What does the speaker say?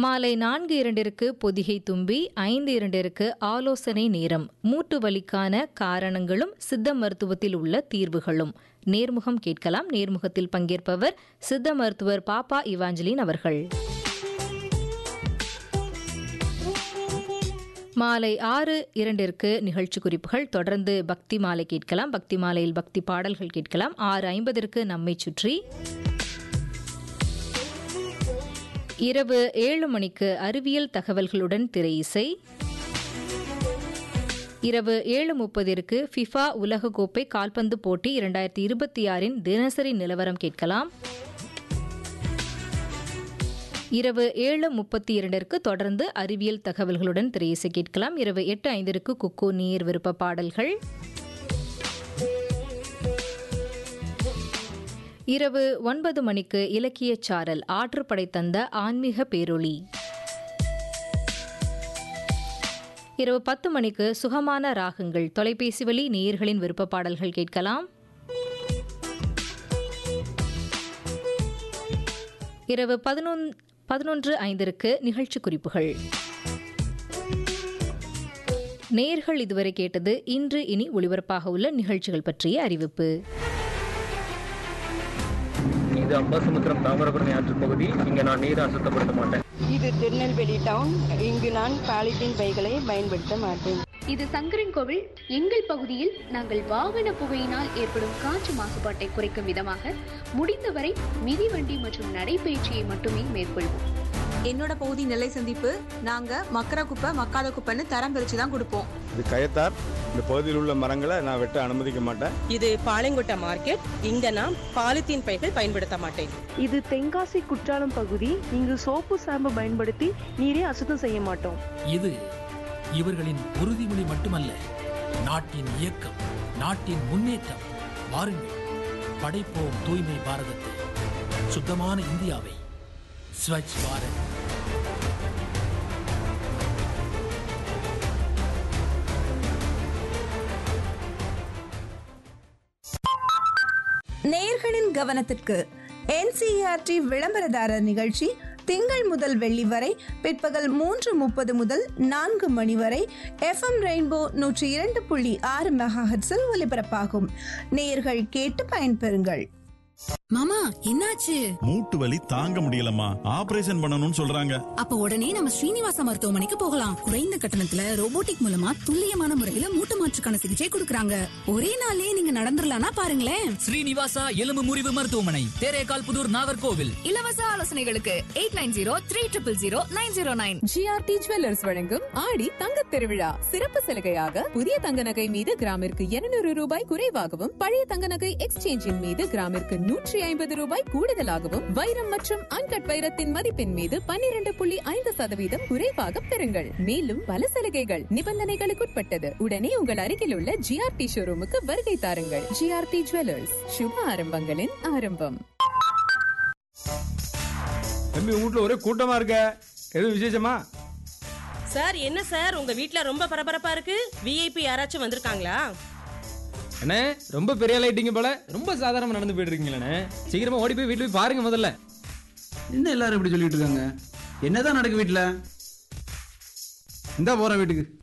மாலை நான்கு இரண்டிற்கு பொதிகை தும்பி ஐந்து இரண்டிற்கு ஆலோசனை நேரம் மூட்டு வலிக்கான காரணங்களும் சித்த மருத்துவத்தில் உள்ள தீர்வுகளும் நேர்முகம் கேட்கலாம் நேர்முகத்தில் பங்கேற்பவர் சித்த மருத்துவர் பாப்பா இவாஞ்சலின் அவர்கள் மாலை ஆறு இரண்டிற்கு நிகழ்ச்சி குறிப்புகள் தொடர்ந்து பக்தி மாலை கேட்கலாம் பக்தி மாலையில் பக்தி பாடல்கள் கேட்கலாம் ஆறு ஐம்பதற்கு நம்மை சுற்றி இரவு ஏழு மணிக்கு அறிவியல் தகவல்களுடன் திரை இசை இரவு ஏழு முப்பதிற்கு ஃபிஃபா உலகக்கோப்பை கால்பந்து போட்டி இரண்டாயிரத்தி இருபத்தி ஆறின் தினசரி நிலவரம் கேட்கலாம் இரவு ஏழு முப்பத்தி இரண்டிற்கு தொடர்ந்து அறிவியல் தகவல்களுடன் திரை இசை கேட்கலாம் இரவு எட்டு ஐந்திற்கு குக்கு நீர் விருப்ப பாடல்கள் இரவு ஒன்பது மணிக்கு இலக்கியச் சாரல் ஆற்றுப்படை தந்த ஆன்மீக பேரொளி இரவு பத்து மணிக்கு சுகமான ராகங்கள் தொலைபேசி வழி நேயர்களின் விருப்ப பாடல்கள் கேட்கலாம் இரவு பதினொன் பதினொன்று ஐந்திற்கு நிகழ்ச்சி குறிப்புகள் நேர்கள் இதுவரை கேட்டது இன்று இனி ஒளிபரப்பாக உள்ள நிகழ்ச்சிகள் பற்றிய அறிவிப்பு இது அம்பாசமுத்திரம் தாமிரபரணி ஆற்று பகுதி இங்க நான் நீரை அசுத்தப்படுத்த மாட்டேன் இது திருநெல்வேலி டவுன் இங்கு நான் பாலித்தீன் பைகளை பயன்படுத்த மாட்டேன் இது சங்கரன்கோவில் எங்கள் பகுதியில் நாங்கள் வாகன புகையினால் ஏற்படும் காற்று மாசுபாட்டை குறைக்கும் விதமாக முடிந்தவரை மிதிவண்டி மற்றும் நடைபயிற்சியை மட்டுமே மேற்கொள்வோம் என்னோட பகுதி நெல்லை சந்திப்பு நாங்க மக்கிற குப்பை மக்காத குப்பைன்னு தரம் பிரிச்சு தான் கொடுப்போம் இது கயத்தார் இந்த பகுதியில் உள்ள மரங்களை நான் வெட்ட அனுமதிக்க மாட்டேன் இது பாளையங்கோட்டை மார்க்கெட் இங்க நான் பாலித்தீன் பைகள் பயன்படுத்த மாட்டேன் இது தென்காசி குற்றாலம் பகுதி இங்கு சோப்பு சாம்பு பயன்படுத்தி நீரை அசுத்தம் செய்ய மாட்டோம் இது இவர்களின் உறுதிமொழி மட்டுமல்ல நாட்டின் இயக்கம் நாட்டின் முன்னேற்றம் வாருங்கள் படைப்போம் தூய்மை பாரதத்தை சுத்தமான இந்தியாவை ஸ்வச் பாரத் நேயர்களின் கவனத்திற்கு என்சிஆர்டி விளம்பரதாரர் நிகழ்ச்சி திங்கள் முதல் வெள்ளி வரை பிற்பகல் மூன்று முப்பது முதல் நான்கு மணி வரை எஃப்எம் ரெயின்போ நூற்றி இரண்டு புள்ளி ஆறு மெகாஹெட்ஸில் ஒலிபரப்பாகும் நேயர்கள் கேட்டு பயன்பெறுங்கள் மாமா என்னாச்சு மூட்டு வலி தாங்க முடியலம்மா ஆபரேஷன் பண்ணணும்னு சொல்றாங்க அப்ப உடனே நம்ம ஸ்ரீனிவாச மருத்துவமனைக்கு போகலாம் குறைந்த கட்டணத்துல ரோபோட்டிக் மூலமா துல்லியமான முறையில மூட்டு மாற்றுக்கான சிகிச்சை கொடுக்கறாங்க ஒரே நாளே நீங்க நடந்துடலாம்னா பாருங்களேன் ஸ்ரீனிவாசா எலும்பு முறிவு மருத்துவமனை தேரேகால் புதூர் நாகர்கோவில் இலவச ஆலோசனைகளுக்கு eight nine zero three triple zero nine zero nine GRT jewellers வழங்கும் ஆடி தங்க திருவிழா சிறப்பு சலுகையாக புதிய தங்க நகை மீது கிராமிற்கு இருநூறு ரூபாய் குறைவாகவும் பழைய தங்க நகை எக்ஸ்சேஞ்சின் மீது கிராமிற்கு நூற்றி ஐம்பது ரூபாய் கூடுதலாகவும் வைரம் மற்றும் அன்கட் வைரத்தின் மதிப்பின் மீது பன்னிரண்டு புள்ளி ஐந்து சதவீதம் குறைவாக பெறுங்கள் மேலும் பல சலுகைகள் நிபந்தனைகளுக்குட்பட்டது உடனே உங்கள் அருகில் உள்ள ஜிஆர்டி ஷோரூமுக்கு வருகை தாருங்கள் ஜிஆர்டி ஜுவல்லர்ஸ் சுப ஆரம்பங்களின் ஆரம்பம் தம்பி உங்க வீட்டுல ஒரே கூட்டமா இருக்க எதுவும் விசேஷமா சார் என்ன சார் உங்க வீட்ல ரொம்ப பரபரப்பா இருக்கு விஐபி யாராச்சும் வந்திருக்காங்களா அண்ணே ரொம்ப பெரிய லைட்டிங்க போல ரொம்ப சாதாரணமா நடந்து போயிட்டு இருக்கீங்களே சீக்கிரமா ஓடி போய் வீட்டுல போய் பாருங்க முதல்ல என்ன எல்லாரும் இப்படி சொல்லிட்டு இருக்காங்க என்னதான் நடக்கு வீட்டுல இந்தா போறேன் வீட்டுக்கு